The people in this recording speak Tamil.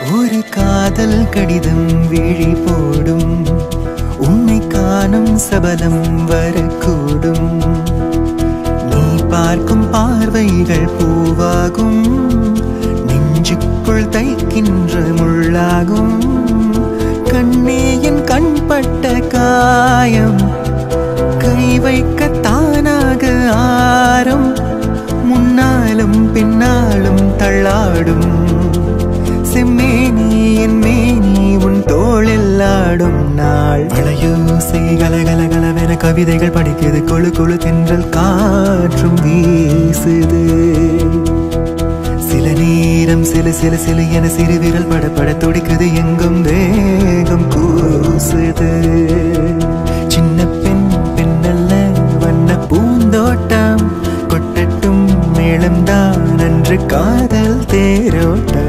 ஒரு காதல் கடிதம் விழி போடும் உன்னை காணும் சபலம் வரக்கூடும் நீ பார்க்கும் பார்வைகள் பூவாகும் நெஞ்சுக்குள் தைக்கின்ற முள்ளாகும் கண்ணே என் கண்பட்ட காயம் கை வைக்க தானாக ஆரம் முன்னாலும் பின்னாலும் தள்ளாடும் செம்மேனி என் மேனி உன் தோளில் ஆடும் நாள் வளையோசை கலகல கலவென கவிதைகள் படிக்குது கொழு கொழு தென்றல் காற்றும் வீசுது சில நேரம் சில சில சில என சிறு விரல் படப்பட துடிக்குது எங்கும் வேகம் கூசுது சின்ன பெண் பெண்ணல்ல வண்ண பூந்தோட்டம் கொட்டட்டும் மேளம்தான் அன்று காதல் தேரோட்டம்